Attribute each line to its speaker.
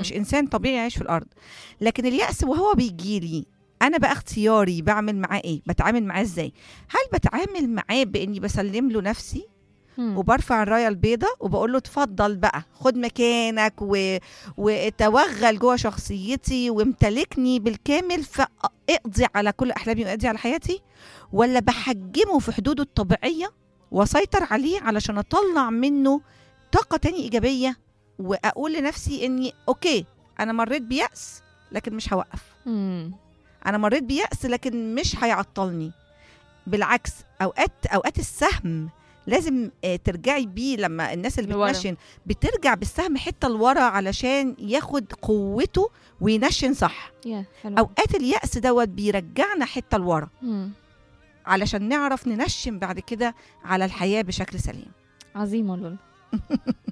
Speaker 1: مش انسان طبيعي عايش في الارض لكن اليأس وهو بيجي لي انا بقى اختياري بعمل معاه ايه بتعامل معاه ازاي هل بتعامل معاه باني بسلم له نفسي
Speaker 2: مم.
Speaker 1: وبرفع الرايه البيضاء وبقول له اتفضل بقى خد مكانك و... وتوغل جوه شخصيتي وامتلكني بالكامل فاقضي على كل احلامي واقضي على حياتي ولا بحجمه في حدوده الطبيعيه واسيطر عليه علشان اطلع منه طاقه تاني ايجابيه واقول لنفسي اني اوكي انا مريت بيأس لكن مش هوقف
Speaker 2: مم.
Speaker 1: انا مريت بيأس لكن مش هيعطلني بالعكس اوقات اوقات السهم لازم آه، ترجعي بيه لما الناس اللي
Speaker 2: لورا.
Speaker 1: بتنشن بترجع بالسهم حته لورا علشان ياخد قوته وينشن صح
Speaker 2: يا حلو
Speaker 1: اوقات اليأس دوت بيرجعنا حته لورا
Speaker 2: مم.
Speaker 1: علشان نعرف ننشن بعد كده على الحياه بشكل سليم
Speaker 2: عظيمة لول